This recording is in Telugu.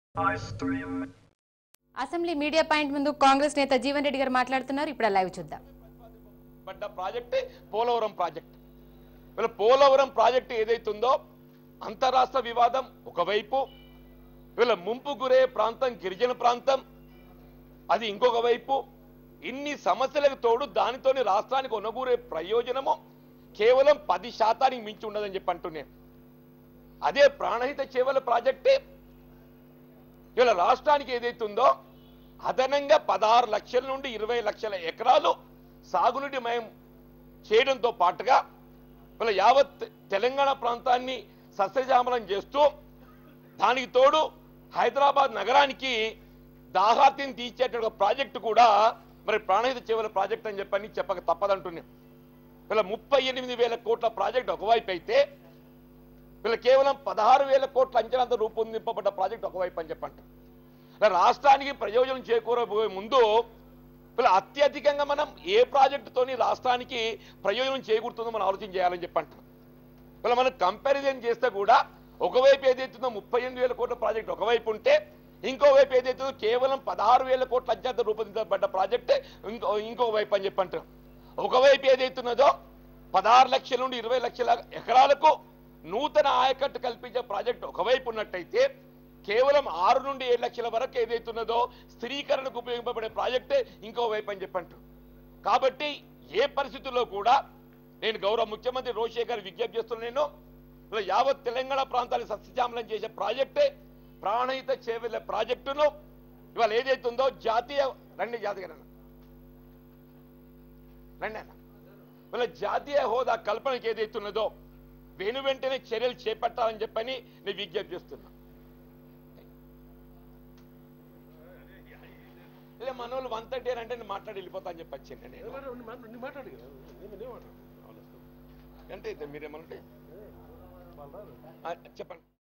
అసెంబ్లీ మీడియా పాయింట్ ముందు కాంగ్రెస్ నేత జీవన్ రెడ్డి గారు మాట్లాడుతున్నారు ఇప్పుడు ఆ లైవ్ చూద్దాం పడ్డ ప్రాజెక్టే పోలవరం ప్రాజెక్ట్ వీళ్ళ పోలవరం ప్రాజెక్టు ఏదైతుందో అంతరాష్ట్ర వివాదం ఒకవైపు వీళ్ళ ముంపు గురే ప్రాంతం గిరిజన ప్రాంతం అది ఇంకొక వైపు ఇన్ని సమస్యలకు తోడు దానితోని రాష్ట్రానికి ఒనగూరే ప్రయోజనము కేవలం పది శాతానికి మించి ఉండదని చెప్పి అంటున్నాను అదే ప్రాణహిత చేవల ప్రాజెక్టే ఇవాళ రాష్ట్రానికి ఏదైతుందో అదనంగా పదహారు లక్షల నుండి ఇరవై లక్షల ఎకరాలు సాగునీటి మయం చేయడంతో పాటుగా వీళ్ళ యావత్ తెలంగాణ ప్రాంతాన్ని సస్యశ్యామలం చేస్తూ దానికి తోడు హైదరాబాద్ నగరానికి దాహార్తిని తీర్చేట ప్రాజెక్టు కూడా మరి ప్రాణహిత చేవల ప్రాజెక్ట్ అని చెప్పని చెప్పక తప్పదంటున్నాం వీళ్ళ ముప్పై ఎనిమిది వేల కోట్ల ప్రాజెక్ట్ ఒకవైపు అయితే వీళ్ళ కేవలం పదహారు వేల కోట్ల అంచనాతో రూపొందింపబడ్డ ప్రాజెక్ట్ ఒకవైపు అని చెప్పంట ఇలా రాష్ట్రానికి ప్రయోజనం చేకూరబోయే ముందు వీళ్ళ అత్యధికంగా మనం ఏ ప్రాజెక్టుతోని రాష్ట్రానికి ప్రయోజనం చేకూరుతుందో మనం ఆలోచన చేయాలని చెప్పంట వీళ్ళ మనం కంపారిజన్ చేస్తే కూడా ఒకవైపు ఏదైతుందో ముప్పై ఎనిమిది వేల కోట్ల ప్రాజెక్ట్ ఒకవైపు ఉంటే ఇంకోవైపు ఏదైతుందో కేవలం పదహారు వేల కోట్ల అంచనాతో రూపొందించబడ్డ ప్రాజెక్ట్ ఇంకో ఇంకో వైపు అని చెప్పంటారు ఒకవైపు ఏదైతున్నదో పదహారు లక్షల నుండి ఇరవై లక్షల ఎకరాలకు నూతన ఆయకట్టు కల్పించే ప్రాజెక్ట్ ఒకవైపు ఉన్నట్టయితే కేవలం ఆరు నుండి ఏడు లక్షల వరకు ఏదైతున్నదో స్థిరీకరణకు ఉపయోగపడే ప్రాజెక్టే ఇంకో వైపు అని చెప్పంటారు కాబట్టి ఏ పరిస్థితుల్లో కూడా నేను గౌరవ ముఖ్యమంత్రి రోషేఖర్ విజ్ఞప్తి చేస్తున్న నేను ఇలా యావత్ తెలంగాణ ప్రాంతాన్ని సస్యశ్యామలం చేసే ప్రాజెక్టే ప్రాణహిత చేవెళ్ళ ప్రాజెక్టును ఇవాళ ఏదైతుందో జాతీయ రండి జాతీయ రండి రండి అన్న వీళ్ళ జాతీయ హోదా కల్పనకి ఏదైతున్నదో వెను వెంటనే చర్యలు చేపట్టాలని చెప్పని నేను విజ్ఞప్తి చేస్తున్నా ఇలా మనోళ్ళు వన్ థర్టీ అంటే నేను మాట్లాడి వెళ్ళిపోతా అని చెప్పి వచ్చింది నేను మాట్లాడు కదా నేను మాట్లాడు అంటే మీరేమనంటే చెప్పండి